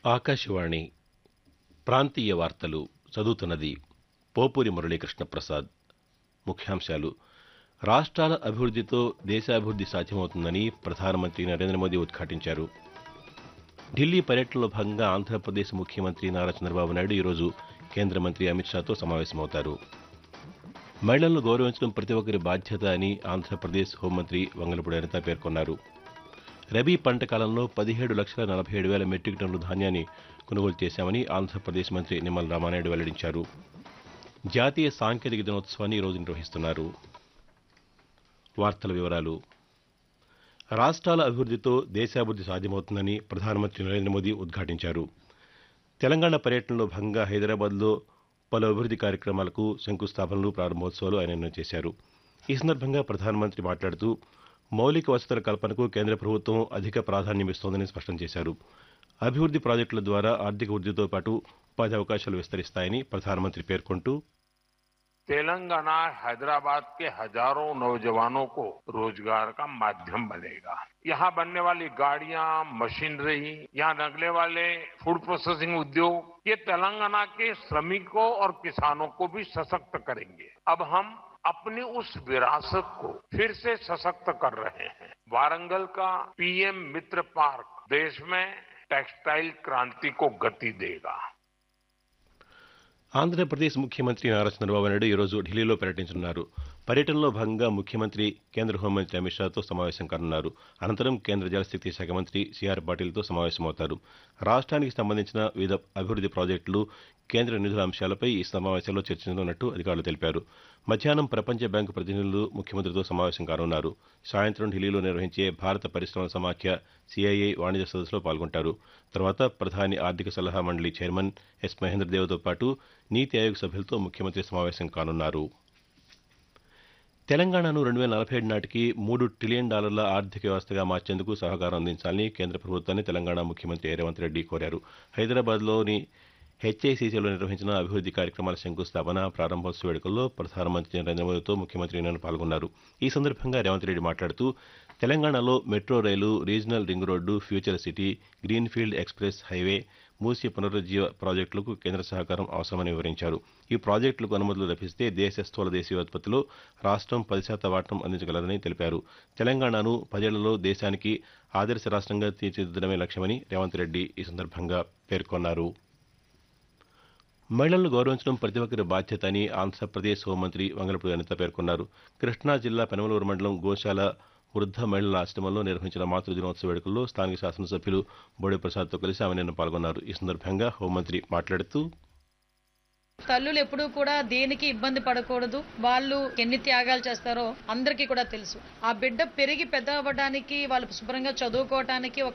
ఆకాశవాణి ప్రాంతీయ వార్తలు చదువుతున్నది పోపూరి మురళీకృష్ణ ప్రసాద్ ముఖ్యాంశాలు రాష్ట్రాల అభివృద్ధితో దేశాభివృద్ధి సాధ్యమవుతుందని ప్రధానమంత్రి నరేంద్ర మోదీ ఉద్ఘాటించారు ఢిల్లీ పర్యటనలో భాగంగా ఆంధ్రప్రదేశ్ ముఖ్యమంత్రి నారా చంద్రబాబు నాయుడు ఈరోజు కేంద్ర మంత్రి అమిత్ షాతో సమావేశమవుతారు మహిళలను గౌరవించడం ప్రతి ఒక్కరి బాధ్యత అని ఆంధ్రప్రదేశ్ హోంమంత్రి వంగలపూడి అనిత పేర్కొన్నారు రబీ పంట కాలంలో పదిహేడు లక్షల నలభై ఏడు వేల మెట్రిక్ టన్నుల ధాన్యాన్ని కొనుగోలు చేశామని ఆంధ్రప్రదేశ్ మంత్రి నిమ్మల రామానాయుడు వెల్లడించారు జాతీయ సాంకేతిక దినోత్సవాన్ని ఈరోజు నిర్వహిస్తున్నారు వార్తల వివరాలు రాష్ట్రాల అభివృద్ధితో దేశాభివృద్ధి సాధ్యమవుతుందని ప్రధానమంత్రి నరేంద్ర మోదీ ఉద్ఘాటించారు తెలంగాణ పర్యటనలో భాగంగా హైదరాబాద్లో పలు అభివృద్ధి కార్యక్రమాలకు శంకుస్థాపనలు ప్రారంభోత్సవాలు ఆయన నిన్న చేశారు ఈ సందర్భంగా ప్రధానమంత్రి మాట్లాడుతూ మౌలిక వసతుల కల్పనకు కేంద్ర ప్రభుత్వం అధిక ప్రాధాన్యమిస్తోందని స్పష్టం చేశారు అభివృద్ధి ప్రాజెక్టుల ద్వారా ఆర్థిక వృద్ధితో పాటు ఉపాధి అవకాశాలు విస్తరిస్తాయని ప్రధానమంత్రి పేర్కొంటూ तेलंगाना हैदराबाद के हजारों नौजवानों को रोजगार का माध्यम बनेगा यहाँ बनने वाली गाड़ियां मशीनरी यहाँ लगने वाले फूड प्रोसेसिंग उद्योग ये तेलंगाना के श्रमिकों और किसानों को भी सशक्त करेंगे अब हम अपनी उस विरासत को फिर से सशक्त कर रहे हैं वारंगल का पीएम मित्र पार्क देश में टेक्सटाइल क्रांति को गति देगा ఆంధ్రప్రదేశ్ ముఖ్యమంత్రి నారా చంద్రబాబు నాయుడు ఈరోజు ఢిల్లీలో పర్యటించనున్నారు పర్యటనలో భాగంగా ముఖ్యమంత్రి కేంద్ర హోంమంత్రి అమిత్ షాతో సమావేశం కానున్నారు అనంతరం కేంద్ర జలశక్తి శాఖ మంత్రి సిఆర్ పాటిల్తో సమావేశమవుతారు రాష్ట్రానికి సంబంధించిన వివిధ అభివృద్ధి ప్రాజెక్టులు కేంద్ర నిధుల అంశాలపై ఈ సమావేశంలో చర్చించనున్నట్టు అధికారులు తెలిపారు మధ్యాహ్నం ప్రపంచ బ్యాంకు ప్రతినిధులు ముఖ్యమంత్రితో సమావేశం కానున్నారు సాయంత్రం ఢిల్లీలో నిర్వహించే భారత పరిశ్రమల సమాఖ్య సిఐఐ వాణిజ్య సదస్సులో పాల్గొంటారు తర్వాత ప్రధాని ఆర్థిక సలహా మండలి చైర్మన్ ఎస్ మహేంద్రదేవ్తో పాటు నీతి ఆయోగ్ సభ్యులతో ముఖ్యమంత్రి సమావేశం కానున్నారు తెలంగాణను రెండు వేల నలభై ఏడు నాటికి మూడు ట్రిలియన్ డాలర్ల ఆర్థిక వ్యవస్థగా మార్చేందుకు సహకారం అందించాలని కేంద్ర ప్రభుత్వాన్ని తెలంగాణ ముఖ్యమంత్రి రేవంత్ రెడ్డి కోరారు హైదరాబాద్లోని హెచ్ఐసిసిలో నిర్వహించిన అభివృద్ధి కార్యక్రమాల శంకుస్థాపన ప్రారంభోత్సవ వేడుకల్లో ప్రధానమంత్రి నరేంద్ర మోదీతో ముఖ్యమంత్రి నిన్న పాల్గొన్నారు ఈ సందర్భంగా రేవంత్ రెడ్డి మాట్లాడుతూ తెలంగాణలో metro rail regional ring road future city greenfield express highway Musi పునరుజ్జీవ ప్రాజెక్టులకు కేంద్ర సహకారం అవసరమని వివరించారు ఈ ప్రాజెక్టులకు అనుమతులు లభిస్తే దేశ స్థూల దేశీయోత్పత్తిలో రాష్ట్రం పది శాతం వాటం అందించగలదని తెలిపారు తెలంగాణను పదేళ్లలో దేశానికి ఆదర్శ రాష్ట్రంగా తీర్చిదిద్దడమే లక్ష్యమని రేవంత్ రెడ్డి ఈ సందర్భంగా పేర్కొన్నారు మహిళలను గౌరవించడం ప్రతి ఒక్కరి బాధ్యత అని ఆంధ్రప్రదేశ్ హోంమంత్రి వంగలపూడి అనిత పేర్కొన్నారు కృష్ణా జిల్లా పెనమలూరు మండలం గోశాల వృద్ధ మహిళల ఆశ్రమంలో నిర్వహించిన మాతృ దినోత్సవ వేడుకల్లో స్థానిక శాసనసభ్యులు బోడే ప్రసాద్తో కలిసి ఆమె నిన్న పాల్గొన్నారు ఈ సందర్భంగా హోంమంత్రి మాట్లాడుతూ తల్లులు ఎప్పుడూ కూడా దేనికి ఇబ్బంది పడకూడదు వాళ్ళు ఎన్ని త్యాగాలు చేస్తారో అందరికీ కూడా తెలుసు ఆ బిడ్డ పెరిగి పెద్ద అవ్వడానికి వాళ్ళు శుభ్రంగా చదువుకోవటానికి ఒక